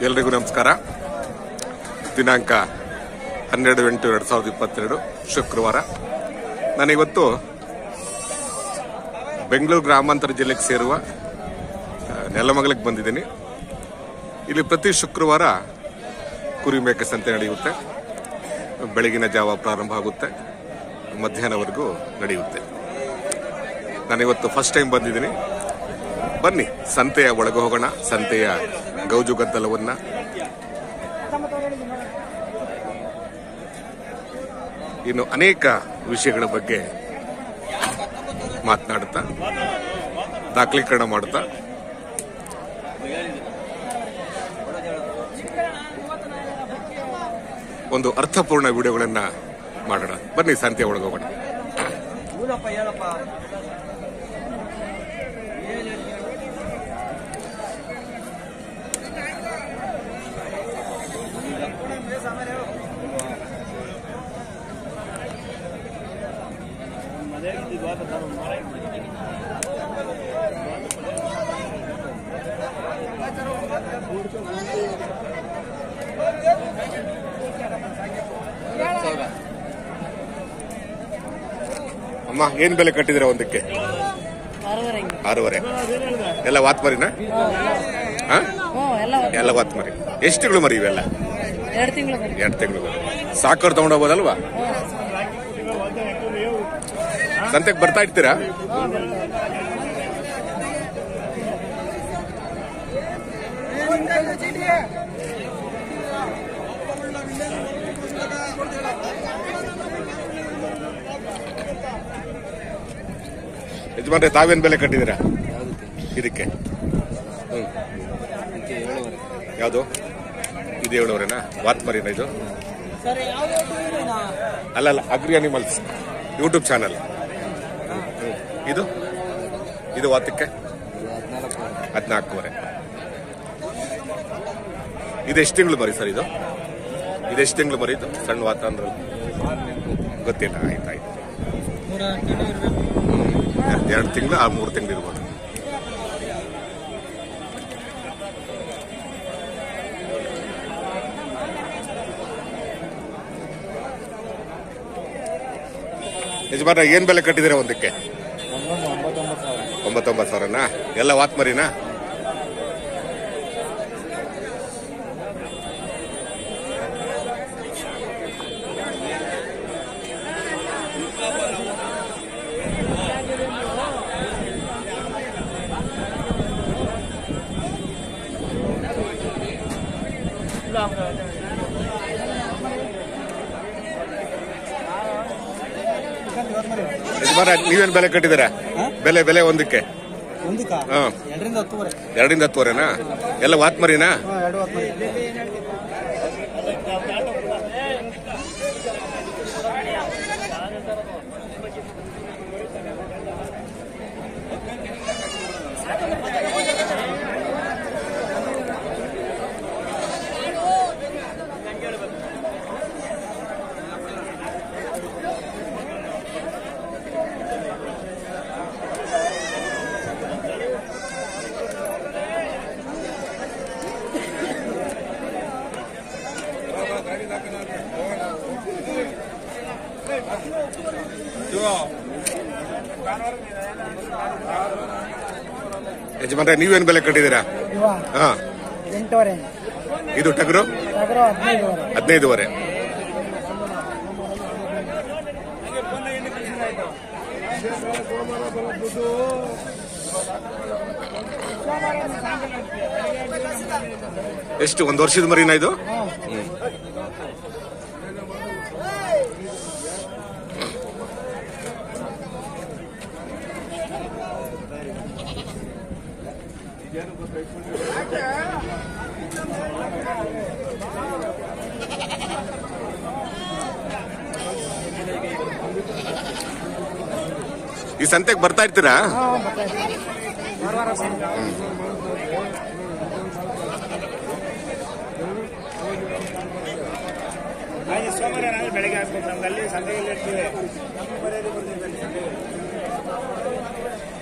ಎಲ್ರಿಗೂ ನಮಸ್ಕಾರ ದಿನಾಂಕ ಹನ್ನೆರಡು ಎಂಟು ಎರಡು ಸಾವಿರದ ಇಪ್ಪತ್ತೆರಡು ಶುಕ್ರವಾರ ನಾನಿವತ್ತು ಬೆಂಗಳೂರು ಗ್ರಾಮಾಂತರ ಜಿಲ್ಲೆಗೆ ಸೇರುವ ಆ, ನೆಲಮಂಗಲಕ್ಕೆ ಬಂದಿದ್ದೀನಿ ಇಲ್ಲಿ ಪ್ರತಿ ಶುಕ್ರವಾರ ಕುರಿ ಮೇಕೆ ಸಂತೆ ನಡೆಯುತ್ತೆ ಬೆಳಗಿನ ಜಾವ ಪ್ರಾರಂಭ ಆಗುತ್ತೆ ಮಧ್ಯಾಹ್ನವರೆಗೂ ನಡೆಯುತ್ತೆ ನಾನಿವತ್ತು ಫಸ್ಟ್ ಟೈಮ್ ಬಂದಿದ್ದೀನಿ ಬನ್ನಿ ಸಂತೆಯ ಒಳಗೆ ಹೋಗೋಣ ಸಂತೆಯ ಗೌಜು ಗದ್ದಲವನ್ನ ಇನ್ನು ಅನೇಕ ವಿಷಯಗಳ ಬಗ್ಗೆ ಮಾತನಾಡುತ್ತಾ ದಾಖಲೀಕರಣ ಮಾಡುತ್ತಾ ಒಂದು ಅರ್ಥಪೂರ್ಣ ವಿಡಿಯೋಗಳನ್ನ ಮಾಡೋಣ ಬನ್ನಿ ಸಂತೆಯ ಒಳಗೆ ಹೋಗೋಣ ಹೇಳಪ್ಪ ಹೇಳಪ್ಪ ಅಮ್ಮ ಏನ್ ಬೆಲೆ ಕಟ್ಟಿದಿರ ಒಂದಕ್ಕೆ ಆರೂವರೆ ಹಿಂಗೆ. ಆರೂವರೆ ಎಲ್ಲ ವಾತ್ ಮರಿನಾ ಹಾ ಹ್ಞೂ ಎಲ್ಲ ಎಲ್ಲ ವಾತ್ ಮರಿ ಎಷ್ಟು ತಿಂಗಳು ಮರಿ ಇವೆಲ್ಲ ಎರಡು ತಿಂಗಳು ಬರೀ ಎರಡು ತಿಂಗಳು ಮರಿ ಸಾಕೋರ್ ತಗೊಂಡೋಗ್ಬೋದಲ್ವಾ ಸಂತೆಗೆ ಬರ್ತಾ ಇರ್ತೀರಾ ಯಜಮಾನ್ರೆ ತಾವೇನ್ ಬೆಲೆ ಕಟ್ಟಿದ್ದೀರಾ ಇದಕ್ಕೆ ಹ್ಮ್ ಯಾವುದು ಇದು ಏಳುವರೆನಾ ವಾತ್ ಮರಿನಾ ಇದು ಸರ್ ಯಾವ್ದು ಅಲ್ಲ ಅಲ್ಲ ಅಗ್ರಿ ಅನಿಮಲ್ಸ್ ಯೂಟ್ಯೂಬ್ ಚಾನಲ್ ಇದು ಇದು ವಾತಕ್ಕೆ ಹದಿನಾಲ್ಕೂವರೆ ಇದು ಎಷ್ಟು ತಿಂಗಳು ಮರಿ ಸರ್ ಇದು ಇದೆಷ್ಟು ತಿಂಗಳು ಮರಿ ಇದು ಸಣ್ಣ ವಾತ ಅಂದ್ರೆ ಗೊತ್ತಿಲ್ಲ ಆಯ್ತಾಯ್ತು ಮೂರ ತಿಂಗಳು ಇರ್ಬೇಕು ಎರಡು ತಿಂಗಳು ಆ ಮೂರು ತಿಂಗಳು ಇರ್ಬೋದು ಯಜಮಾನ ಏನ್ ಬೆಲೆ ಕಟ್ಟಿದ್ದೀರಾ ಒಂದಕ್ಕೆ ಒಂಬತ್ತೊಂಬತ್ತು ಸಾವಿರನಾ ಎಲ್ಲ ವಾತ್ ಮರಿನಾ ಯಜಮಾನ ನೀವೇನ್ ಬೆಲೆ ಕಟ್ಟಿದ್ದೀರಾ ಬೆಲೆ ಬೆಲೆ ಒಂದಕ್ಕೆ ಒಂದಕ್ಕ ಹಾ ಎರಡರಿಂದ ಹತ್ತುವರೆ ಎರಡರಿಂದ ಹತ್ತುವರೆನಾ ಎಲ್ಲ ವಾತ್ ಮರಿನಾ ಹಾ ಎರಡು ಹತ್ತು ಯಜಮಾನ್ರೆ ನೀವೇನ್ ಬೆಲೆ ಕಟ್ಟಿದ್ದೀರಾ ಇವ ಹಾ ಎಂಟುವರೆ ಇದು ಟಗರು ಟಗರು ಹದಿನೈದುವರೆ ಹದಿನೈದುವರೆ ಎಷ್ಟು ಒಂದು ವರ್ಷದ ಮರಿನಾ ಇದು ಹ್ಮ್. ಈ ಸಂತೆಗೆ ಬರ್ತಾ ಇರ್ತೀರಾ ಹಾಗೆ ಸೋಮವಾರ ನಾಳೆ ಬೆಳಗ್ಗೆ ಹಾಕ್ಬೇಕು ನಮ್ಗೆ ಅಲ್ಲಿ ಸಂತೆಯಲ್ಲಿ ಇರ್ತೀವಿ